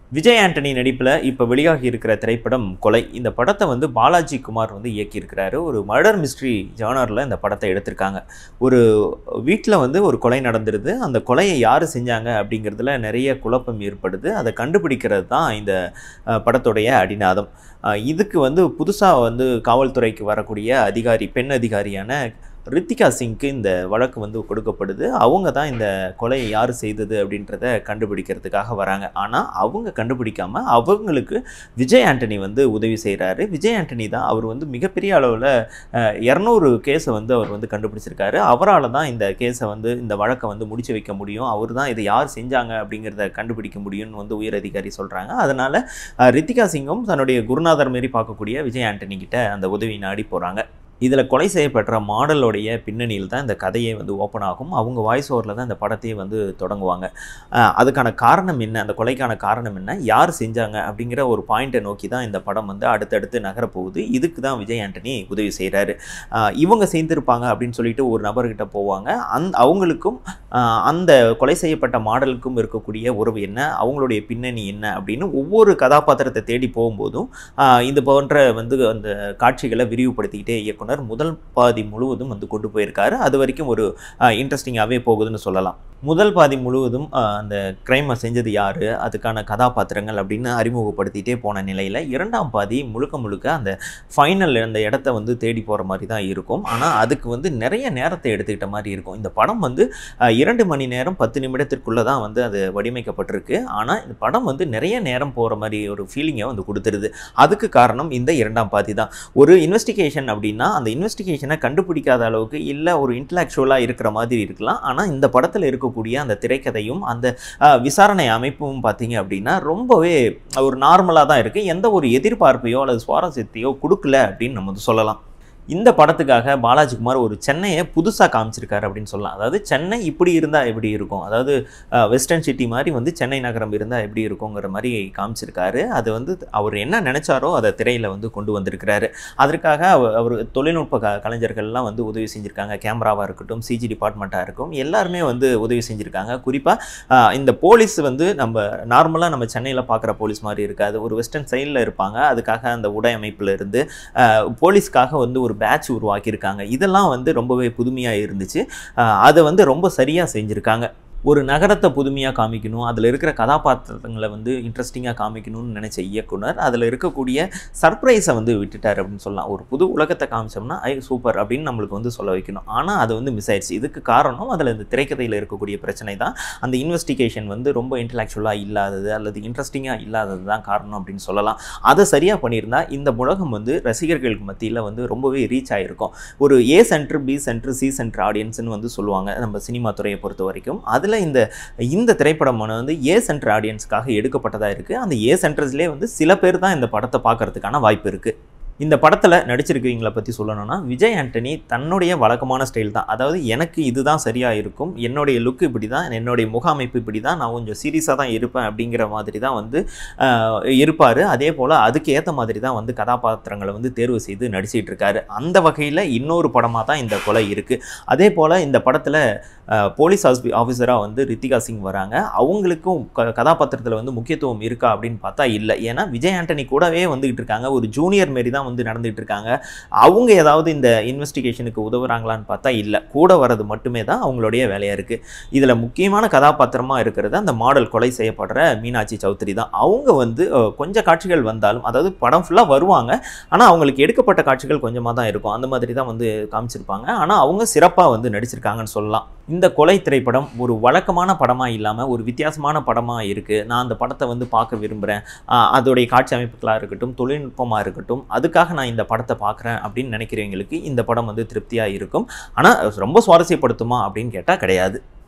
விஜய் ஆண்டனி நடிப்பில் இப்போ வெளியாகி இருக்கிற திரைப்படம் கொலை இந்த படத்தை வந்து பாலாஜி குமார் வந்து இயக்கியிருக்கிறாரு ஒரு மர்டர் மிஸ்ட்ரி ஜானரில் இந்த படத்தை எடுத்திருக்காங்க ஒரு வீட்டில் வந்து ஒரு கொலை நடந்துருது அந்த கொலையை யார் செஞ்சாங்க அப்படிங்கிறதுல நிறைய குழப்பம் ஏற்படுது அதை கண்டுபிடிக்கிறது தான் இந்த அஹ், படத்துடைய அடிநாதம் அஹ், இதுக்கு வந்து புதுசாக வந்து காவல்துறைக்கு வரக்கூடிய அதிகாரி பெண் அதிகாரியான ரித்திகா சிங்க்கு இந்த வழக்கு வந்து கொடுக்கப்படுது அவங்க தான் இந்த கொலையை யார் செய்தது அப்படின்றத கண்டுபிடிக்கிறதுக்காக வராங்க ஆனால் அவங்க கண்டுபிடிக்காம அவங்களுக்கு விஜய் ஆண்டனி வந்து உதவி செய்கிறாரு விஜய் ஆண்டனி தான் அவர் வந்து மிகப்பெரிய அளவில் இரநூறு கேஸை வந்து அவர் வந்து கண்டுபிடிச்சிருக்காரு அவரால் தான் இந்த கேஸை வந்து இந்த வழக்கை வந்து முடிச்சு வைக்க முடியும் அவர் தான் இதை யார் செஞ்சாங்க அப்படிங்கிறத கண்டுபிடிக்க முடியும்னு வந்து உயர் அதிகாரி சொல்கிறாங்க அதனால் ரித்திகா சிங்கும் தன்னுடைய குருநாதர் மாரி பார்க்கக்கூடிய விஜய் ஆண்டனி கிட்ட அந்த உதவி நாடி போகிறாங்க இதில் கொலை செய்யப்பட்ட மாடலோடைய பின்னணியில் தான் இந்த கதையே வந்து ஓப்பன் ஆகும் அவங்க வாய்ஸ் ஓவரில் தான் இந்த படத்தையே வந்து தொடங்குவாங்க அஹ் அதுக்கான காரணம் என்ன அந்த கொலைக்கான காரணம் என்ன யார் செஞ்சாங்க அப்படிங்கிற ஒரு பாயிண்ட்டை நோக்கி தான் இந்த படம் வந்து அடுத்தடுத்து நகரப்போகுது இதுக்கு தான் விஜய் ஆண்டனி உதவி செய்கிறாரு இவங்க செய்திருப்பாங்க அப்படின்னு சொல்லிட்டு ஒரு நபர்கிட்ட போவாங்க அந் அவங்களுக்கும் அஹ் அந்த கொலை செய்யப்பட்ட மாடலுக்கும் இருக்கக்கூடிய உறவு என்ன அவங்களுடைய பின்னணி என்ன அப்படின்னு ஒவ்வொரு கதாபாத்திரத்தை தேடி போகும்போதும் அஹ் இது போன்ற வந்து அந்த காட்சிகளை விரிவுபடுத்திக்கிட்டே இயக்குனர் முதல் பாதி முழுவதும் வந்து கொண்டு போயிருக்காரு அது வரைக்கும் ஒரு இன்ட்ரெஸ்டிங்காகவே போகுதுன்னு சொல்லலாம் முதல் பாதி முழுவதும் அஹ், அந்த கிரைமை செஞ்சது யார் அதுக்கான கதாபாத்திரங்கள் அப்படின்னு அறிமுகப்படுத்திட்டே போன நிலையில் இரண்டாம் பாதி முழுக்க முழுக்க அந்த ஃபைனல் அந்த இடத்த வந்து தேடி போகிற மாதிரி தான் இருக்கும் ஆனால் அதுக்கு வந்து நிறைய நேரத்தை எடுத்துக்கிட்ட மாதிரி இருக்கும் இந்த படம் வந்து அஹ், இரண்டு மணி நேரம் பத்து நிமிடத்திற்குள்ளே தான் வந்து அது வடிவமைக்கப்பட்டிருக்கு ஆனால் இந்த படம் வந்து நிறைய நேரம் போகிற மாதிரி ஒரு ஃபீலிங்கை வந்து கொடுத்துருது அதுக்கு காரணம் இந்த இரண்டாம் பாதி தான் ஒரு இன்வெஸ்டிகேஷன் அப்படின்னா அந்த இன்வெஸ்டிகேஷனை கண்டுபிடிக்காத அளவுக்கு இல்லை ஒரு இன்டலெக்சுவலாக இருக்கிற மாதிரி இருக்கலாம் ஆனால் இந்த படத்தில் இருக்கக்கூடிய அந்த திரைக்கதையும் அந்த அஹ், விசாரணை அமைப்பும் பார்த்தீங்க அப்படின்னா ரொம்பவே ஒரு நார்மலாக தான் இருக்குது எந்த ஒரு எதிர்பார்ப்பையோ அல்லது சுவாரஸ்யத்தையோ கொடுக்கல அப்படின்னு நம்ம வந்து சொல்லலாம் இந்த படத்துக்காக பாலாஜி குமார் ஒரு சென்னையை புதுசாக காமிச்சிருக்காரு அப்படின்னு சொல்லலாம் அதாவது சென்னை இப்படி இருந்தால் எப்படி இருக்கும் அதாவது அஹ், வெஸ்டர்ன் சிட்டி மாதிரி வந்து சென்னை நகரம் இருந்தால் எப்படி இருக்குங்கிற மாதிரி காமிச்சிருக்காரு அது வந்து அவர் என்ன நினைச்சாரோ அதை திரையில் வந்து கொண்டு வந்திருக்கிறாரு அதற்காக அவ- அவர் தொழில்நுட்ப க கலைஞர்கள்லாம் வந்து உதவி செஞ்சுருக்காங்க கேமராவாக இருக்கட்டும் சிஜி டிபார்ட்மெண்ட்டாக இருக்கும் எல்லாருமே வந்து உதவி செஞ்சுருக்காங்க குறிப்பாக இந்த போலீஸ் வந்து நம்ம நார்மலாக நம்ம சென்னையில் பார்க்குற போலீஸ் மாதிரி இருக்காது ஒரு வெஸ்டர்ன் சைடில் இருப்பாங்க அதுக்காக அந்த உடை அமைப்பில் இருந்து அஹ், போலீஸ்க்காக வந்து ஒரு பேட்ச் உருவாக்கியிருக்காங்க இதெல்லாம் வந்து ரொம்பவே புதுமையாக இருந்துச்சு அஹ், அதை வந்து ரொம்ப சரியாக செஞ்சுருக்காங்க ஒரு நகரத்தை புதுமையாக காமிக்கணும் அதில் இருக்கிற கதாபாத்திரங்களை வந்து இன்ட்ரெஸ்டிங்காக காமிக்கணும்னு நினச்ச இயக்குனர் அதில் இருக்கக்கூடிய சர்ப்ரைஸை வந்து விட்டுட்டார் அப்படின்னு சொல்லலாம் ஒரு புது உலகத்தை காமிச்சோம்னா ஐ சூப்பர் அப்படின்னு நம்மளுக்கு வந்து சொல்ல வைக்கணும் ஆனால் அது வந்து மிஸ் ஆயிடுச்சு இதுக்கு காரணம் அதில் இந்த திரைக்கதையில் இருக்கக்கூடிய பிரச்சனை தான் அந்த இன்வெஸ்டிகேஷன் வந்து ரொம்ப இன்டலெக்சுவலாக இல்லாதது அல்லது இன்ட்ரெஸ்டிங்காக இல்லாதது தான் காரணம் அப்படின்னு சொல்லலாம் அதை சரியாக பண்ணியிருந்தா இந்த உலகம் வந்து ரசிகர்களுக்கு மத்தியில் வந்து ரொம்பவே ரீச் ஆகிருக்கும் ஒரு A centre B centre C centre ஆடியன்ஸ்னு வந்து சொல்லுவாங்க நம்ம சினிமா துறையை பொறுத்த வரைக்கும் அதில் இந்த இந்த திரைப்படம் வந்து ஏ சென்டர் ஆடியன்ஸ்க்காக எடுக்கப்பட்டதாக இருக்குது அந்த ஏ சென்டர்ஸ்லேயே வந்து சில பேர் தான் இந்த படத்தை பார்க்கறதுக்கான வாய்ப்பு இருக்குது இந்த படத்தில் நடிச்சிருக்கவங்களை பற்றி சொல்லணும்னா விஜய் ஆண்டனி தன்னுடைய வழக்கமான ஸ்டைல் தான் அதாவது எனக்கு இதுதான் சரியாக இருக்கும் என்னுடைய லுக் இப்படி தான் என்னுடைய முக அமைப்பு இப்படி தான் நான் கொஞ்சம் சீரியஸாக தான் இருப்பேன் அப்படிங்கிற மாதிரி தான் வந்து இருப்பார் அதே போல் அதுக்கு ஏற்ற மாதிரி தான் வந்து கதாபாத்திரங்களை வந்து தேர்வு செய்து நடிச்சிட்டு இருக்காரு அந்த வகையில் இன்னொரு படமாக தான் இந்த கொலை இருக்குது அதே போல் இந்த படத்தில் போலீஸ் ஆஸ்பி ஆஃபீஸராக வந்து ரித்திகா சிங் வராங்க அவங்களுக்கும் க கதாபாத்திரத்தில் வந்து முக்கியத்துவம் இருக்கா அப்படின்னு பார்த்தா இல்லை ஏன்னா விஜய் ஆண்டனி கூடவே வந்துகிட்டு இருக்காங்க ஒரு ஜூனியர் மாரி தான் வந்து நடந்துகிட்டு இருக்காங்க அவங்க ஏதாவது இந்த இன்வெஸ்டிகேஷனுக்கு உதவுறாங்களான்னு பார்த்தா இல்லை கூட வர்றது மட்டுமே தான் அவங்களுடைய வேலையாக இருக்குது இதில் முக்கியமான கதாபாத்திரமாக இருக்கிறது அந்த மாடல் கொலை செய்யப்படுற மீனாட்சி சௌத்ரி தான் அவங்க வந்து அஹ், கொஞ்சம் காட்சிகள் வந்தாலும் அதாவது படம் ஃபுல்லாக வருவாங்க ஆனால் அவங்களுக்கு எடுக்கப்பட்ட காட்சிகள் கொஞ்சமாக தான் இருக்கும் அந்த மாதிரி தான் வந்து காமிச்சிருப்பாங்க ஆனால் அவங்க சிறப்பாக வந்து நடிச்சிருக்காங்கன்னு சொல்லலாம் இந்த கொலை திரைப்படம் ஒரு வழக்கமான படமாக இல்லாமல் ஒரு வித்தியாசமான படமாக இருக்குது நான் அந்த படத்தை வந்து பார்க்க விரும்புகிறேன் அதோடைய காட்சி அமைப்புகளாக இருக்கட்டும் தொழில்நுட்பமாக இருக்கட்டும் அதுக்காக நான் இந்த படத்தை பார்க்குறேன் அப்படின்னு நினைக்கிறவங்களுக்கு இந்த படம் வந்து திருப்தியாக இருக்கும் ஆனால் ரொம்ப சுவாரஸ்யப்படுத்துமா அப்படின்னு கேட்டால் கிடையாது